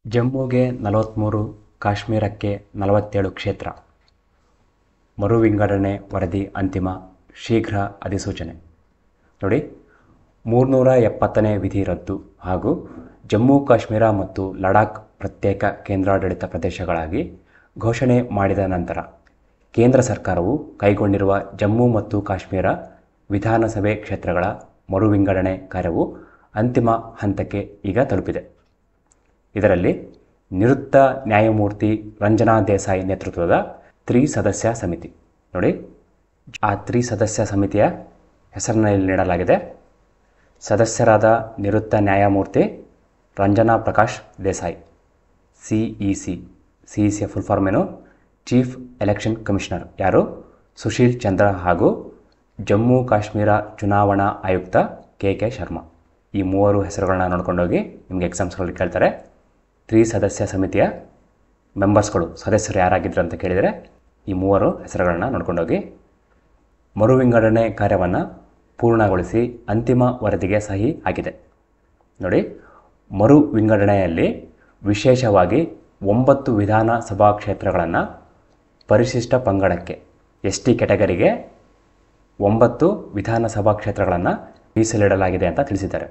ಜಮ್ಮುಗೆ ನಲವತ್ತ್ಮೂರು ಕಾಶ್ಮೀರಕ್ಕೆ ನಲವತ್ತೇಳು ಕ್ಷೇತ್ರ ಮರು ವಿಂಗಡಣೆ ವರದಿ ಅಂತಿಮ ಶೀಘ್ರ ಅಧಿಸೂಚನೆ ನೋಡಿ ಮೂರ್ನೂರ ಎಪ್ಪತ್ತನೇ ವಿಧಿ ರದ್ದು ಹಾಗೂ ಜಮ್ಮು ಕಾಶ್ಮೀರ ಮತ್ತು ಲಡಾಖ್ ಪ್ರತ್ಯೇಕ ಕೇಂದ್ರಾಡಳಿತ ಪ್ರದೇಶಗಳಾಗಿ ಘೋಷಣೆ ಮಾಡಿದ ನಂತರ ಕೇಂದ್ರ ಸರ್ಕಾರವು ಕೈಗೊಂಡಿರುವ ಜಮ್ಮು ಮತ್ತು ಕಾಶ್ಮೀರ ವಿಧಾನಸಭೆ ಕ್ಷೇತ್ರಗಳ ಮರು ವಿಂಗಡಣೆ ಕಾರ್ಯವು ಅಂತಿಮ ಹಂತಕ್ಕೆ ಈಗ ತಲುಪಿದೆ ಇದರಲ್ಲಿ ನಿವೃತ್ತ ನ್ಯಾಯಮೂರ್ತಿ ರಂಜನಾ ದೇಸಾಯಿ ನೇತೃತ್ವದ ತ್ರಿ ಸದಸ್ಯ ಸಮಿತಿ ನೋಡಿ ಆ ತ್ರಿ ಸದಸ್ಯ ಸಮಿತಿಯ ಹೆಸರನ್ನು ಇಲ್ಲಿ ನೀಡಲಾಗಿದೆ ಸದಸ್ಯರಾದ ನಿವೃತ್ತ ನ್ಯಾಯಮೂರ್ತಿ Ranjana Prakash Desai C E C C E ಸಿಯ ಫುಲ್ ಫಾರ್ಮ್ ಏನು ಚೀಫ್ ಎಲೆಕ್ಷನ್ ಕಮಿಷನರ್ ಯಾರು ಸುಶೀಲ್ ಚಂದ್ರ ಹಾಗೂ ಜಮ್ಮು ಕಾಶ್ಮೀರ ಚುನಾವಣಾ ಆಯುಕ್ತ ಕೆ ಕೆ ಶರ್ಮಾ ಈ ಮೂವರು ಹೆಸರುಗಳನ್ನ ನೋಡ್ಕೊಂಡೋಗಿ ನಿಮಗೆ ಎಕ್ಸಾಮ್ಸ್ಗಳಲ್ಲಿ ಕೇಳ್ತಾರೆ ತ್ರಿ ಸದಸ್ಯ ಸಮಿತಿಯ ಮೆಂಬರ್ಸ್ಗಳು ಸದಸ್ಯರು ಯಾರಾಗಿದ್ರು ಅಂತ ಕೇಳಿದರೆ ಈ ಮೂವರು ಹೆಸರುಗಳನ್ನ ನೋಡ್ಕೊಂಡೋಗಿ ಮರು ವಿಂಗಡಣೆ ಕಾರ್ಯವನ್ನು ಪೂರ್ಣಗೊಳಿಸಿ ಅಂತಿಮ ವರದಿಗೆ ಸಹಿ ಆಗಿದೆ ನೋಡಿ ಮರು ವಿಂಗಡಣೆಯಲ್ಲಿ ವಿಶೇಷವಾಗಿ ಒಂಬತ್ತು ವಿಧಾನಸಭಾ ಕ್ಷೇತ್ರಗಳನ್ನು ಪರಿಶಿಷ್ಟ ಪಂಗಡಕ್ಕೆ ಎಸ್ ಟಿ ಕೆಟಗರಿಗೆ ಒಂಬತ್ತು ವಿಧಾನಸಭಾ ಕ್ಷೇತ್ರಗಳನ್ನು ಮೀಸಲಿಡಲಾಗಿದೆ ಅಂತ ತಿಳಿಸಿದ್ದಾರೆ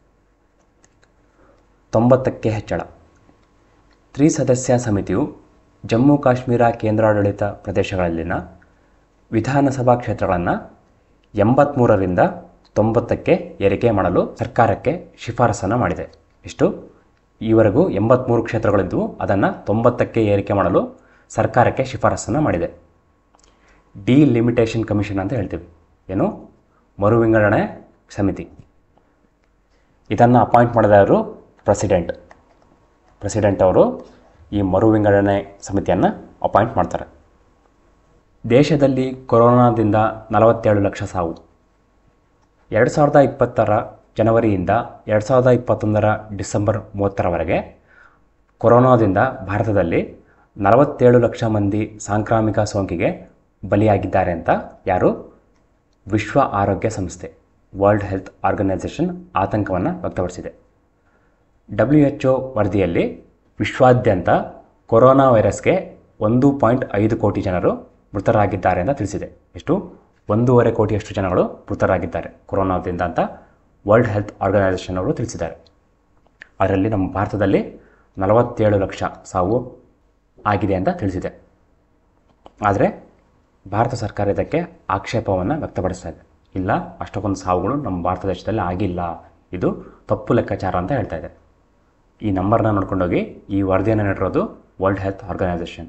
ತೊಂಬತ್ತಕ್ಕೆ ಹೆಚ್ಚಳ ತ್ರಿಸದಸ್ಯ ಸಮಿತಿಯು ಜಮ್ಮು ಕಾಶ್ಮೀರ ಕೇಂದ್ರಾಡಳಿತ ಪ್ರದೇಶಗಳಲ್ಲಿನ ವಿಧಾನಸಭಾ ಕ್ಷೇತ್ರಗಳನ್ನು ಎಂಬತ್ತ್ಮೂರರಿಂದ ತೊಂಬತ್ತಕ್ಕೆ ಏರಿಕೆ ಮಾಡಲು ಸರ್ಕಾರಕ್ಕೆ ಶಿಫಾರಸನ್ನು ಮಾಡಿದೆ ಎಷ್ಟು ಈವರೆಗೂ ಎಂಬತ್ತ್ಮೂರು ಕ್ಷೇತ್ರಗಳಿದ್ದವು ಅದನ್ನು ತೊಂಬತ್ತಕ್ಕೆ ಏರಿಕೆ ಮಾಡಲು ಸರ್ಕಾರಕ್ಕೆ ಶಿಫಾರಸನ್ನು ಮಾಡಿದೆ ಡಿಲಿಮಿಟೇಷನ್ ಕಮಿಷನ್ ಅಂತ ಹೇಳ್ತೀವಿ ಏನು ಮರು ವಿಂಗಡಣೆ ಸಮಿತಿ ಇದನ್ನು ಅಪಾಯಿಂಟ್ ಮಾಡಿದವರು ಪ್ರೆಸಿಡೆಂಟ್ ಪ್ರೆಸಿಡೆಂಟ್ ಅವರು ಈ ಮರು ವಿಂಗಡಣೆ ಸಮಿತಿಯನ್ನು ಅಪಾಯಿಂಟ್ ಮಾಡ್ತಾರೆ ದೇಶದಲ್ಲಿ ಕೊರೋನಾದಿಂದ ನಲವತ್ತೇಳು ಲಕ್ಷ ಸಾವು ಎರಡು ಸಾವಿರದ ಇಪ್ಪತ್ತರ ಜನವರಿಯಿಂದ ಎರಡು ಸಾವಿರದ ಇಪ್ಪತ್ತೊಂದರ ಡಿಸೆಂಬರ್ ಮೂವತ್ತರವರೆಗೆ ಕೊರೋನಾದಿಂದ ಭಾರತದಲ್ಲಿ ನಲವತ್ತೇಳು ಲಕ್ಷ ಮಂದಿ ಸಾಂಕ್ರಾಮಿಕ ಸೋಂಕಿಗೆ ಬಲಿಯಾಗಿದ್ದಾರೆ ಅಂತ ಯಾರು ವಿಶ್ವ ಆರೋಗ್ಯ ಸಂಸ್ಥೆ ವರ್ಲ್ಡ್ ಹೆಲ್ತ್ ಆರ್ಗನೈಸೇಷನ್ ಆತಂಕವನ್ನು ವ್ಯಕ್ತಪಡಿಸಿದೆ ಡಬ್ಲ್ಯೂ ಎಚ್ ಒ ವರದಿಯಲ್ಲಿ ವಿಶ್ವಾದ್ಯಂತ ಕೊರೋನಾ ವೈರಸ್ಗೆ ಒಂದು ಪಾಯಿಂಟ್ ಐದು ಕೋಟಿ ಜನರು ಮೃತರಾಗಿದ್ದಾರೆ ಅಂತ ತಿಳಿಸಿದೆ ಎಷ್ಟು ಒಂದೂವರೆ ಕೋಟಿಯಷ್ಟು ಜನಗಳು ಮೃತರಾಗಿದ್ದಾರೆ ಕೊರೋನಾದಿಂದ ಅಂತ ವರ್ಲ್ಡ್ ಹೆಲ್ತ್ ಆರ್ಗನೈಸೇಷನ್ ಅವರು ತಿಳಿಸಿದ್ದಾರೆ ಅದರಲ್ಲಿ ನಮ್ಮ ಭಾರತದಲ್ಲಿ ನಲವತ್ತೇಳು ಲಕ್ಷ ಸಾವು ಆಗಿದೆ ಅಂತ ತಿಳಿಸಿದೆ ಆದರೆ ಭಾರತ ಸರ್ಕಾರ ಇದಕ್ಕೆ ಆಕ್ಷೇಪವನ್ನು ವ್ಯಕ್ತಪಡಿಸ್ತಾ ಇದೆ ಇಲ್ಲ ಅಷ್ಟಕ್ಕೊಂದು ಸಾವುಗಳು ನಮ್ಮ ಭಾರತ ದೇಶದಲ್ಲಿ ಆಗಿಲ್ಲ ಇದು ತಪ್ಪು ಲೆಕ್ಕಾಚಾರ ಅಂತ ಹೇಳ್ತಾ ಇದೆ ಈ ನಂಬರ್ನ ನೋಡ್ಕೊಂಡೋಗಿ ಈ ವರದಿಯನ್ನು ನೀಡಿರೋದು World Health Organisation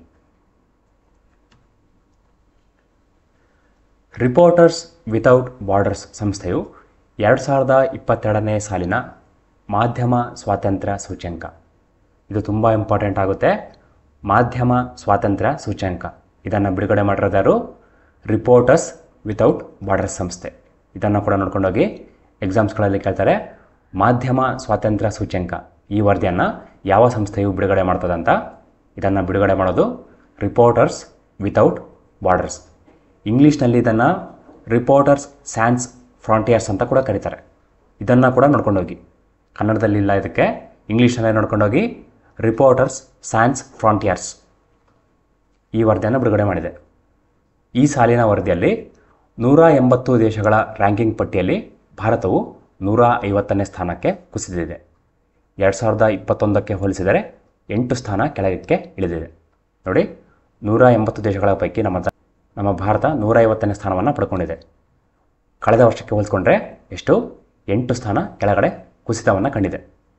Reporters Without Borders ಸಂಸ್ಥೆಯು ಎರಡು ಸಾವಿರದ ಇಪ್ಪತ್ತೆರಡನೇ ಸಾಲಿನ ಮಾಧ್ಯಮ ಸ್ವಾತಂತ್ರ್ಯ ಸೂಚ್ಯಂಕ ಇದು ತುಂಬ ಇಂಪಾರ್ಟೆಂಟ್ ಆಗುತ್ತೆ ಮಾಧ್ಯಮ ಸ್ವಾತಂತ್ರ್ಯ ಸೂಚ್ಯಂಕ ಇದನ್ನು ಬಿಡುಗಡೆ ಮಾಡಿರೋದ್ಯಾರು ರಿಪೋರ್ಟರ್ಸ್ ವಿತೌಟ್ ಬಾರ್ಡರ್ಸ್ ಸಂಸ್ಥೆ ಇದನ್ನು ಕೂಡ ನೋಡ್ಕೊಂಡೋಗಿ ಎಕ್ಸಾಮ್ಸ್ಗಳಲ್ಲಿ ಕೇಳ್ತಾರೆ ಮಾಧ್ಯಮ ಸ್ವಾತಂತ್ರ್ಯ ಸೂಚ್ಯಂಕ ಈ ವರದಿಯನ್ನು ಯಾವ ಸಂಸ್ಥೆಯು ಬಿಡುಗಡೆ ಮಾಡ್ತದಂತ ಇದನ್ನು ಬಿಡುಗಡೆ ಮಾಡೋದು ರಿಪೋರ್ಟರ್ಸ್ ವಿತೌಟ್ ಬಾರ್ಡರ್ಸ್ ಇಂಗ್ಲೀಷ್ನಲ್ಲಿ ಇದನ್ನು ರಿಪೋರ್ಟರ್ಸ್ ಸ್ಯಾನ್ಸ್ ಫ್ರಾಂಟಿಯರ್ಸ್ ಅಂತ ಕೂಡ ಕರೀತಾರೆ ಇದನ್ನು ಕೂಡ ನೋಡ್ಕೊಂಡೋಗಿ ಕನ್ನಡದಲ್ಲಿ ಇಲ್ಲ ಇದಕ್ಕೆ ಇಂಗ್ಲೀಷ್ನಲ್ಲೇ ನೋಡ್ಕೊಂಡೋಗಿ ರಿಪೋರ್ಟರ್ಸ್ ಸ್ಯಾನ್ಸ್ ಫ್ರಾಂಟಿಯರ್ಸ್ ಈ ವರದಿಯನ್ನು ಬಿಡುಗಡೆ ಮಾಡಿದೆ ಈ ಸಾಲಿನ ವರದಿಯಲ್ಲಿ ನೂರ ಎಂಬತ್ತು ದೇಶಗಳ ರ್ಯಾಂಕಿಂಗ್ ಪಟ್ಟಿಯಲ್ಲಿ ಭಾರತವು ನೂರ ಐವತ್ತನೇ ಸ್ಥಾನಕ್ಕೆ ಕುಸಿದಿದೆ ಎರಡು ಸಾವಿರದ ಇಪ್ಪತ್ತೊಂದಕ್ಕೆ ಹೋಲಿಸಿದರೆ ಎಂಟು ಸ್ಥಾನ ಕೆಳಗೆ ಇಳಿದಿದೆ ನೋಡಿ ನೂರ ಎಂಬತ್ತು ದೇಶಗಳ ಪೈಕಿ ನಮ್ಮ ದ- ನಮ್ಮ ಭಾರತ ನೂರ ಐವತ್ತನೇ ಸ್ಥಾನವನ್ನು ಪಡ್ಕೊಂಡಿದೆ ಕಳೆದ ವರ್ಷಕ್ಕೆ ಹೋಲಿಸ್ಕೊಂಡ್ರೆ ಎಷ್ಟು ಎಂಟು ಸ್ಥಾನ ಕೆಳಗಡೆ ಕುಸಿತವನ್ನು ಕಂಡಿದೆ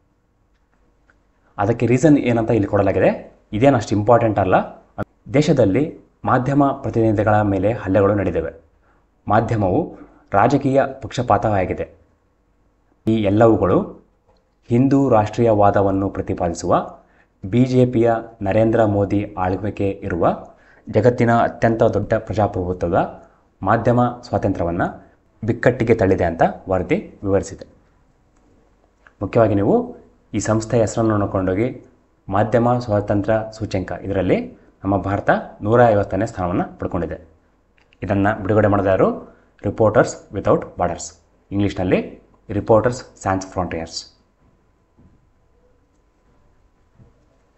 ಅದಕ್ಕೆ ರೀಸನ್ ಏನಂತ ಇಲ್ಲಿ ಕೊಡಲಾಗಿದೆ ಇದೇನು ಅಷ್ಟು ಇಂಪಾರ್ಟೆಂಟ್ ಅಲ್ಲ ದೇಶದಲ್ಲಿ ಮಾಧ್ಯಮ ಪ್ರತಿನಿಧಿಗಳ ಮೇಲೆ ಹಲ್ಲೆಗಳು ನಡೆದಿವೆ ಮಾಧ್ಯಮವು ರಾಜಕೀಯ ಪಕ್ಷಪಾತವಾಗಿದೆ ಈ ಎಲ್ಲವುಗಳು ಹಿಂದೂ ರಾಷ್ಟ್ರೀಯವಾದವನ್ನು ಪ್ರತಿಪಾದಿಸುವ ಬಿ ಜೆ ಪಿಯ ನರೇಂದ್ರ ಮೋದಿ ಆಳ್ವಿಕೆ ಇರುವ ಜಗತ್ತಿನ ಅತ್ಯಂತ ದೊಡ್ಡ ಪ್ರಜಾಪ್ರಭುತ್ವದ ಮಾಧ್ಯಮ ಸ್ವಾತಂತ್ರ್ಯವನ್ನು ಬಿಕ್ಕಟ್ಟಿಗೆ ತಳ್ಳಿದೆ ಅಂತ ವರದಿ ವಿವರಿಸಿದೆ ಮುಖ್ಯವಾಗಿ ನೀವು ಈ ಸಂಸ್ಥೆಯ ಹೆಸರನ್ನು ನೋಡಿಕೊಂಡೋಗಿ ಮಾಧ್ಯಮ ಸ್ವಾತಂತ್ರ್ಯ ಸೂಚ್ಯಂಕ ಇದರಲ್ಲಿ ನಮ್ಮ ಭಾರತ ನೂರ ಐವತ್ತನೇ ಸ್ಥಾನವನ್ನು ಪಡ್ಕೊಂಡಿದೆ ಇದನ್ನು ಬಿಡುಗಡೆ ಮಾಡಿದ ಯಾರು ರಿಪೋರ್ಟರ್ಸ್ ವಿತೌಟ್ ಬಾರ್ಡರ್ಸ್ ಇಂಗ್ಲೀಷ್ನಲ್ಲಿ ರಿಪೋರ್ಟರ್ಸ್ ಸ್ಯಾನ್ಸ್ ಫ್ರಾಂಟಿಯರ್ಸ್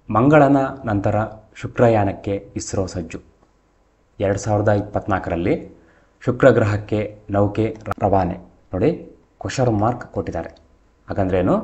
ಮಂಗಳನ ನಂತರ ಶುಕ್ರಯಾನಕ್ಕೆ ಇಸ್ರೋ ಸಜ್ಜು ಎರಡು ಸಾವಿರದ ಇಪ್ಪತ್ತ್ನಾಲ್ಕರಲ್ಲಿ ಶುಕ್ರ ಗ್ರಹಕ್ಕೆ ನೌಕೆ ರವಾನೆ ನೋಡಿ ಕ್ವಶನ್ ಮಾರ್ಕ್ ಕೊಟ್ಟಿದ್ದಾರೆ ಹಾಗಂದ್ರೆ ಏನು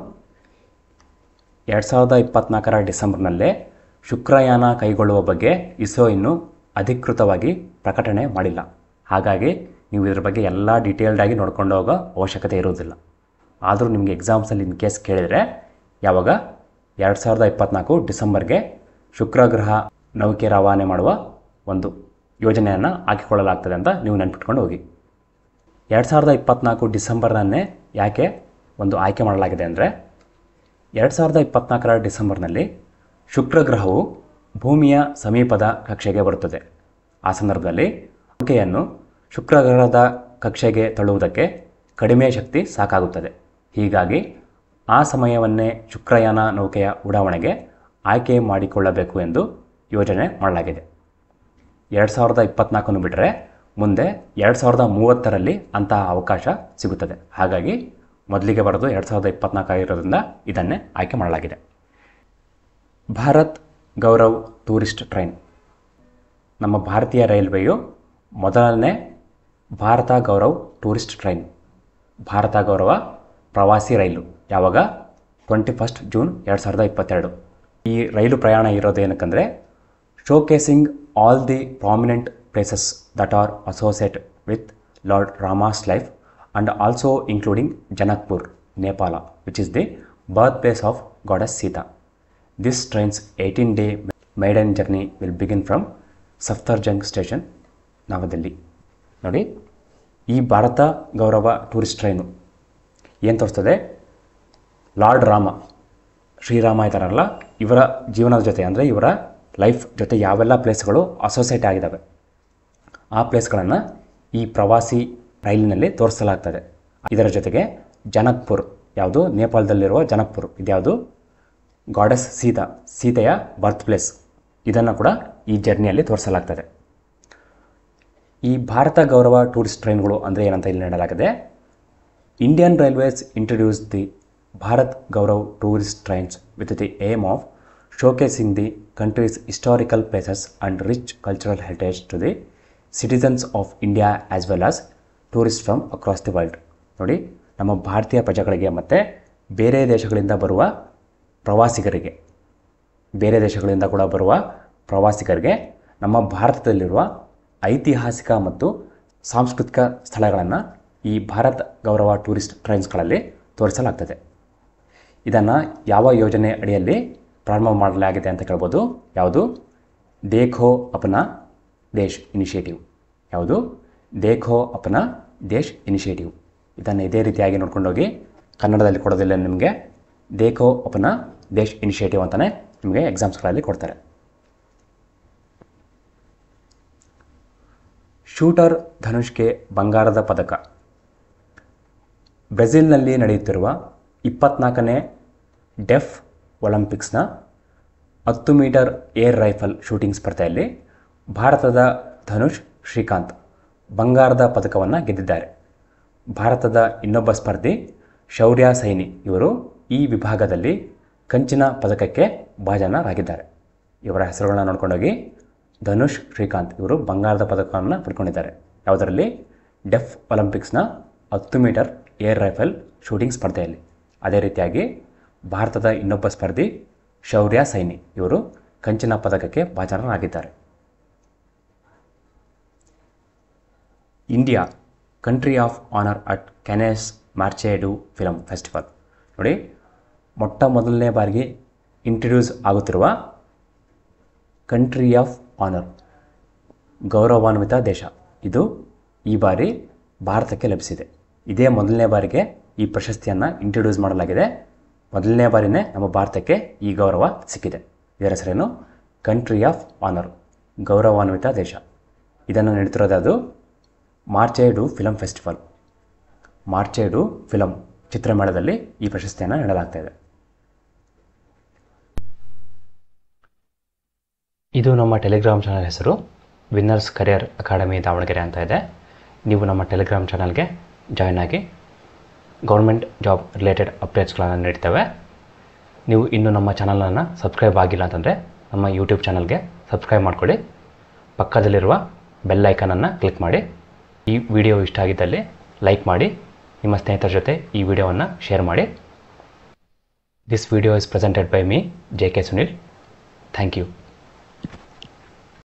ಎರಡು ಸಾವಿರದ ಇಪ್ಪತ್ತ್ನಾಲ್ಕರ ಡಿಸೆಂಬರ್ನಲ್ಲೇ ಶುಕ್ರಯಾನ ಕೈಗೊಳ್ಳುವ ಬಗ್ಗೆ ಇಸ್ರೋ ಇನ್ನೂ ಅಧಿಕೃತವಾಗಿ ಪ್ರಕಟಣೆ ಮಾಡಿಲ್ಲ ಹಾಗಾಗಿ ನೀವು ಇದ್ರ ಬಗ್ಗೆ ಎಲ್ಲ ಡೀಟೇಲ್ಡಾಗಿ ನೋಡ್ಕೊಂಡು ಹೋಗೋ ಅವಶ್ಯಕತೆ ಇರುವುದಿಲ್ಲ ಆದರೂ ನಿಮಗೆ ಎಕ್ಸಾಮ್ಸಲ್ಲಿ ಇನ್ ಕೇಸ್ ಕೇಳಿದರೆ ಯಾವಾಗ ಎರಡು ಸಾವಿರದ ಇಪ್ಪತ್ತ್ನಾಲ್ಕು ಡಿಸೆಂಬರ್ಗೆ ಶುಕ್ರ ಗ್ರಹ ನೌಕೆ ರವಾನೆ ಮಾಡುವ ಒಂದು ಯೋಜನೆಯನ್ನು ಹಾಕಿಕೊಳ್ಳಲಾಗ್ತದೆ ಅಂತ ನೀವು ನೆನ್ಪಿಟ್ಕೊಂಡು ಹೋಗಿ ಎರಡು ಸಾವಿರದ ಇಪ್ಪತ್ತ್ನಾಲ್ಕು ಡಿಸೆಂಬರ್ನನ್ನೇ ಯಾಕೆ ಒಂದು ಆಯ್ಕೆ ಮಾಡಲಾಗಿದೆ ಅಂದರೆ ಎರಡು ಸಾವಿರದ ಇಪ್ಪತ್ತ್ನಾಲ್ಕರ ಡಿಸೆಂಬರ್ನಲ್ಲಿ ಶುಕ್ರ ಗ್ರಹವು ಭೂಮಿಯ ಸಮೀಪದ ಕಕ್ಷೆಗೆ ಬರುತ್ತದೆ ಆ ಸಂದರ್ಭದಲ್ಲಿ ನೌಕೆಯನ್ನು ಶುಕ್ರ ಗ್ರಹದ ಕಕ್ಷೆಗೆ ತಳ್ಳುವುದಕ್ಕೆ ಕಡಿಮೆ ಶಕ್ತಿ ಸಾಕಾಗುತ್ತದೆ ಹೀಗಾಗಿ ಆ ಸಮಯವನ್ನೇ ಶುಕ್ರಯಾನ ನೌಕೆಯ ಉಡಾವಣೆಗೆ ಆಯ್ಕೆ ಮಾಡಿಕೊಳ್ಳಬೇಕು ಎಂದು ಯೋಜನೆ ಮಾಡಲಾಗಿದೆ ಎರಡು ಸಾವಿರದ ಇಪ್ಪತ್ತ್ನಾಲ್ಕನ್ನು ಬಿಟ್ಟರೆ ಮುಂದೆ ಎರಡು ಸಾವಿರದ ಮೂವತ್ತರಲ್ಲಿ ಅಂತಹ ಅವಕಾಶ ಸಿಗುತ್ತದೆ ಹಾಗಾಗಿ ಮೊದಲಿಗೆ ಬರೋದು ಎರಡು ಸಾವಿರದ ಇಪ್ಪತ್ತ್ನಾಲ್ಕು ಆಗಿರೋದ್ರಿಂದ ಇದನ್ನೇ ಆಯ್ಕೆ ಮಾಡಲಾಗಿದೆ ಭಾರತ್ ಗೌರವ್ ಟೂರಿಸ್ಟ್ ಟ್ರೈನ್ ನಮ್ಮ ಭಾರತೀಯ ರೈಲ್ವೆಯು ಮೊದಲನೇ ಭಾರತ ಗೌರವ್ ಟೂರಿಸ್ಟ್ ಟ್ರೈನ್ ಭಾರತ ಗೌರವ ಪ್ರವಾಸಿ ರೈಲು ಯಾವಾಗ ಟ್ವೆಂಟಿ ಫಸ್ಟ್ ಜೂನ್ ಎರಡು ಸಾವಿರದ ಇಪ್ಪತ್ತೆರಡು ಈ ರೈಲು ಪ್ರಯಾಣ ಇರೋದು ಏನಕ್ಕಂದರೆ showcasing all the prominent places that are associate with Lord Rama's life and also including Janakpur, Nepal, which is the birthplace of goddess Sita. This train's 18 day maiden journey will begin from Saftarjung station, New Delhi ನೋಡಿ ಈ ಭಾರತ ಗೌರವ tourist train ಏನು ತೋರಿಸ್ತದೆ lord Rama Shriram ಇದ್ದಾರಲ್ಲ ಇವರ ಜೀವನದ ಜೊತೆ ಅಂದರೆ ಇವರ ಲೈಫ್ ಜೊತೆ ಯಾವೆಲ್ಲ ಪ್ಲೇಸ್ಗಳು ಅಸೋಸಿಯೇಟ್ ಆಗಿದ್ದಾವೆ ಆ ಪ್ಲೇಸ್ಗಳನ್ನು ಈ ಪ್ರವಾಸಿ ರೈಲಿನಲ್ಲಿ ತೋರಿಸಲಾಗ್ತದೆ ಇದರ ಜೊತೆಗೆ ಜನಕ್ಪುರ್ ಯಾವುದು ನೇಪಾಳದಲ್ಲಿರುವ ಜನಕ್ಪುರ್ ಇದ್ಯಾವುದು ಗಾಡೆಸ್ ಸೀತಾ ಸೀತೆಯ ಬರ್ತ್ ಪ್ಲೇಸ್ ಇದನ್ನು ಕೂಡ ಈ ಜರ್ನಿಯಲ್ಲಿ ತೋರಿಸಲಾಗ್ತದೆ ಈ ಭಾರತ ಗೌರವ ಟೂರಿಸ್ಟ್ ಟ್ರೈನ್ಗಳು ಅಂದರೆ ಏನಂತ ಇಲ್ಲಿ ನೀಡಲಾಗಿದೆ Indian Railways introduce the Bharat Gaurav tourist trains with the aim of showcasing the country's historical places and rich cultural heritage to the citizens of India as well as tourist from across the world ನೋಡಿ ನಮ್ಮ ಭಾರತೀಯ ಪ್ರಜೆಗಳಿಗೆ ಮತ್ತು ಬೇರೆ ದೇಶಗಳಿಂದ ಬರುವ ಪ್ರವಾಸಿಗರಿಗೆ ಬೇರೆ ದೇಶಗಳಿಂದ ಕೂಡ ಬರುವ ಪ್ರವಾಸಿಗರಿಗೆ ನಮ್ಮ ಭಾರತದಲ್ಲಿರುವ ಐತಿಹಾಸಿಕ ಮತ್ತು ಸಾಂಸ್ಕೃತಿಕ ಸ್ಥಳಗಳನ್ನು ಈ ಭಾರತ್ ಗೌರವ ಟೂರಿಸ್ಟ್ ಟ್ರೈನ್ಸ್ಗಳಲ್ಲಿ ತೋರಿಸಲಾಗ್ತದೆ ಇದನ್ನು ಯಾವ ಯೋಜನೆ ಅಡಿಯಲ್ಲಿ ಪ್ರಾರಂಭ ಮಾಡಲಾಗಿದೆ ಅಂತ ಕೇಳ್ಬೋದು ಯಾವುದು ದೇಖೋ ಅಪನಾ ದೇಶ್ ಇನಿಷಿಯೇಟಿವ್ ಯಾವುದು ದೇಖೋ ಅಪನ ದೇಶ್ ಇನಿಷಿಯೇಟಿವ್ ಇದನ್ನು ಇದೇ ರೀತಿಯಾಗಿ ನೋಡ್ಕೊಂಡೋಗಿ ಕನ್ನಡದಲ್ಲಿ ಕೊಡೋದಿಲ್ಲ ನಿಮಗೆ ದೇಖೋ ಅಪನ ದೇಶ್ ಇನಿಷಿಯೇಟಿವ್ ಅಂತಲೇ ನಿಮಗೆ ಎಕ್ಸಾಮ್ಸ್ಗಳಲ್ಲಿ ಕೊಡ್ತಾರೆ ಶೂಟರ್ ಧನುಷ್ಗೆ ಬಂಗಾರದ ಪದಕ ಬ್ರೆಜಿಲ್ನಲ್ಲಿ ನಡೆಯುತ್ತಿರುವ ಇಪ್ಪತ್ನಾಲ್ಕನೇ ಡೆಫ್ ಒಲಿಂಪಿಕ್ಸ್ನ ಹತ್ತು ಮೀಟರ್ ಏರ್ ರೈಫಲ್ ಶೂಟಿಂಗ್ ಸ್ಪರ್ಧೆಯಲ್ಲಿ ಭಾರತದ ಧನುಷ್ ಶ್ರೀಕಾಂತ್ ಬಂಗಾರದ ಪದಕವನ್ನು ಗೆದ್ದಿದ್ದಾರೆ ಭಾರತದ ಇನ್ನೊಬ್ಬ ಸ್ಪರ್ಧಿ ಶೌರ್ಯ ಸೈನಿ ಇವರು ಈ ವಿಭಾಗದಲ್ಲಿ ಕಂಚಿನ ಪದಕಕ್ಕೆ ಭಾಜನರಾಗಿದ್ದಾರೆ ಇವರ ಹೆಸರುಗಳನ್ನ ನೋಡ್ಕೊಂಡೋಗಿ ಧನುಷ್ ಶ್ರೀಕಾಂತ್ ಇವರು ಬಂಗಾರದ ಪದಕವನ್ನು ಪಡ್ಕೊಂಡಿದ್ದಾರೆ ಯಾವುದರಲ್ಲಿ ಡೆಫ್ ಒಲಿಂಪಿಕ್ಸ್ನ ಹತ್ತು ಮೀಟರ್ ಏರ್ ರೈಫಲ್ ಶೂಟಿಂಗ್ ಸ್ಪರ್ಧೆಯಲ್ಲಿ ಅದೇ ರೀತಿಯಾಗಿ ಭಾರತದ ಇನ್ನೊಬ್ಬ ಸ್ಪರ್ಧಿ ಶೌರ್ಯ ಸೈನಿ ಇವರು ಕಂಚಿನ ಪದಕಕ್ಕೆ ಭಾಜನರಾಗಿದ್ದಾರೆ India country of honour at Cannes Marche du film festival ನೋಡಿ ಮೊಟ್ಟ ಮೊದಲನೇ ಬಾರಿಗೆ ಇಂಟ್ರಡ್ಯೂಸ್ ಆಗುತ್ತಿರುವ ಕಂಟ್ರಿ ಆಫ್ ಆನರ್ ಗೌರವಾನ್ವಿತ ದೇಶ ಇದು ಈ ಬಾರಿ ಭಾರತಕ್ಕೆ ಲಭಿಸಿದೆ ಇದೇ ಮೊದಲನೇ ಬಾರಿಗೆ ಈ ಪ್ರಶಸ್ತಿಯನ್ನು ಇಂಟ್ರಡ್ಯೂಸ್ ಮಾಡಲಾಗಿದೆ ಮೊದಲನೇ ಬಾರಿನೇ ನಮ್ಮ ಭಾರತಕ್ಕೆ ಈ ಗೌರವ ಸಿಕ್ಕಿದೆ ಇದರ ಹೆಸರೇನು ಕಂಟ್ರಿ ಆಫ್ ಆನರ್ ಗೌರವಾನ್ವಿತ ದೇಶ ಇದನ್ನು ನೀಡುತ್ತಿರೋದು Marche du film festival Marche du film ಚಿತ್ರಮೇಳದಲ್ಲಿ ಈ ಪ್ರಶಸ್ತಿಯನ್ನು ನೀಡಲಾಗ್ತಾ ಇದೆ ಇದು ನಮ್ಮ ಟೆಲಿಗ್ರಾಮ್ ಚಾನಲ್ ಹೆಸರು ವಿನ್ನರ್ಸ್ ಕರಿಯರ್ ಅಕಾಡೆಮಿ ದಾವಣಗೆರೆ ಅಂತ ಇದೆ ನೀವು ನಮ್ಮ ಟೆಲಿಗ್ರಾಮ್ ಚಾನಲ್ಗೆ ಜಾಯ್ನ್ ಆಗಿ ಗೌರ್ಮೆಂಟ್ ಜಾಬ್ ರಿಲೇಟೆಡ್ ಅಪ್ಡೇಟ್ಸ್ಗಳನ್ನು ನೀಡ್ತೇವೆ ನೀವು ಇನ್ನೂ ನಮ್ಮ ಚಾನಲನ್ನು ಸಬ್ಸ್ಕ್ರೈಬ್ ಆಗಿಲ್ಲ ಅಂತಂದರೆ ನಮ್ಮ ಯೂಟ್ಯೂಬ್ ಚಾನಲ್ಗೆ ಸಬ್ಸ್ಕ್ರೈಬ್ ಮಾಡ್ಕೊಳ್ಳಿ ಪಕ್ಕದಲ್ಲಿರುವ ಬೆಲ್ ಐಕನನ್ನು ಕ್ಲಿಕ್ ಮಾಡಿ ಈ ವಿಡಿಯೋ ಇಷ್ಟ ಆಗಿದ್ದಲ್ಲಿ ಲೈಕ್ ಮಾಡಿ ನಿಮ್ಮ ಸ್ನೇಹಿತರ ಜೊತೆ ಈ ವಿಡಿಯೋವನ್ನು ಶೇರ್ ಮಾಡಿ this video is presented by me J K Sunil thank you